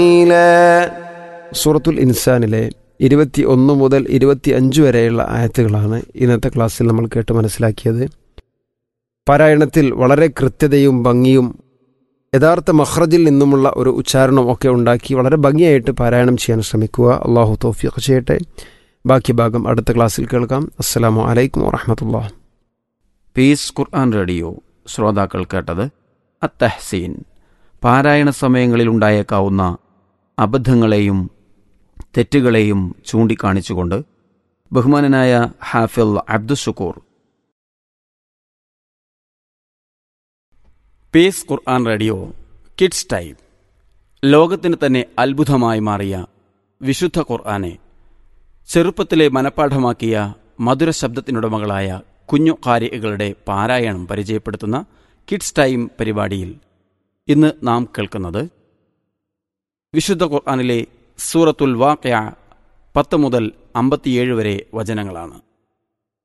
സൂറത്തുൽ ഇൻസാനിലെ ഇരുപത്തി ഒന്ന് മുതൽ ഇരുപത്തി അഞ്ച് വരെയുള്ള ആയത്തുകളാണ് ഇന്നത്തെ ക്ലാസ്സിൽ നമ്മൾ കേട്ട് മനസ്സിലാക്കിയത് പാരായണത്തിൽ വളരെ കൃത്യതയും ഭംഗിയും യഥാർത്ഥ മഹ്റജിൽ നിന്നുമുള്ള ഒരു ഉച്ചാരണം ഒക്കെ ഉണ്ടാക്കി വളരെ ഭംഗിയായിട്ട് പാരായണം ചെയ്യാൻ ശ്രമിക്കുക അള്ളാഹു തോഫിയൊക്കെ ചെയ്യട്ടെ ബാക്കി ഭാഗം അടുത്ത ക്ലാസ്സിൽ കേൾക്കാം അസ്സലാമു അലൈക്കും വറഹമത്തുള്ള പീസ് ഖുർആൻ റേഡിയോ ശ്രോതാക്കൾ കേട്ടത് അത്തഹ്സീൻ പാരായണ സമയങ്ങളിൽ ഉണ്ടായേക്കാവുന്ന അബദ്ധങ്ങളെയും തെറ്റുകളെയും ചൂണ്ടിക്കാണിച്ചുകൊണ്ട് ബഹുമാനനായ ഹാഫിൽ Abdushakkoor peace Quran radio kids time ലോകത്തിന് തന്നെ അത്ഭുതമായി മാറിയ വിശുദ്ധ ഖുർആനെ ചെറുപ്പത്തിലെ മനഃപ്പാഠമാക്കിയ മധുര ശബ്ദത്തിനുടമകളായ കുഞ്ഞു കാരികളുടെ പാരായണം പരിചയപ്പെടുത്തുന്ന കിഡ്സ് ടൈം പരിപാടിയിൽ ഇന്ന് നാം കേൾക്കുന്നത് വിശുദ്ധ ഖുർആനിലെ സൂറത്തുൽ വാഖയ പത്ത് മുതൽ അമ്പത്തിയേഴ് വരെ വചനങ്ങളാണ്